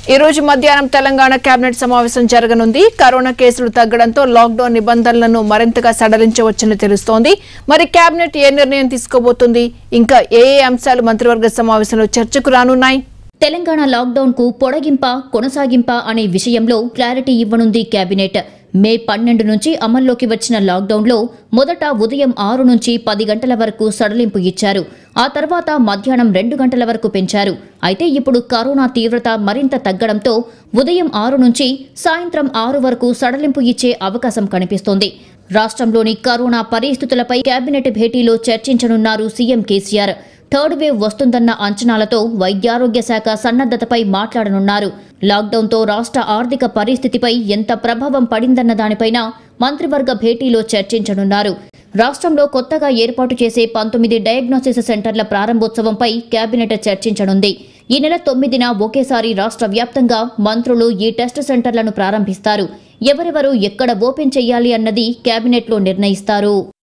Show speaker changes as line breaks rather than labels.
ఈ రోజు మధ్యాహ్నం తెలంగాణ కేబినెట్ సమావేశం జరగనుంది కరోనా కేసులు తగ్గడంతో లాక్డౌన్ నిబంధనలను మరింతగా సడలించవచ్చని తెలుస్తోంది మరి కేబినెట్ ఏ నిర్ణయం తీసుకోబోతుంది ఇంకా ఏ ఏ అంశాలు మంత్రివర్గ సమావేశంలో చర్చకు రానున్నాయి
తెలంగాణ లాక్డౌన్ కు పొడగింప కొనసాగింప అనే విషయంలో క్లారిటీ ఇవ్వనుంది కేబినెట్ మే పన్నెండు నుంచి అమల్లోకి వచ్చిన లాక్డౌన్లో మొదట ఉదయం ఆరు నుంచి పది గంటల వరకు సడలింపు ఇచ్చారు ఆ తర్వాత మధ్యాహ్నం రెండు గంటల వరకు పెంచారు అయితే ఇప్పుడు కరోనా తీవ్రత మరింత తగ్గడంతో ఉదయం ఆరు నుంచి సాయంత్రం ఆరు వరకు సడలింపు ఇచ్చే అవకాశం కనిపిస్తోంది రాష్ట్రంలోని కరోనా పరిస్థితులపై కేబినెట్ భేటీలో చర్చించనున్నారు సీఎం కేసీఆర్ థర్డ్ వేవ్ వస్తుందన్న అంచనాలతో వైద్యారోగ్య శాఖ సన్నద్ధతపై మాట్లాడనున్నారు లాక్డౌన్తో రాష్ట్ర ఆర్థిక పరిస్థితిపై ఎంత ప్రభావం పడిందన్న దానిపైన మంత్రివర్గ భేటీలో చర్చించనున్నారు రాష్ట్రంలో కొత్తగా ఏర్పాటు చేసే పంతొమ్మిది డయాగ్నోసిస్ సెంటర్ల ప్రారంభోత్సవంపై కేబినెట్ చర్చించనుంది ఈ నెల తొమ్మిదిన ఒకేసారి రాష్ట్ర వ్యాప్తంగా మంత్రులు ఈ టెస్ట్ సెంటర్లను ప్రారంభిస్తారు ఎవరెవరు ఎక్కడ ఓపెన్ చేయాలి అన్నది కేబినెట్లో నిర్ణయిస్తారు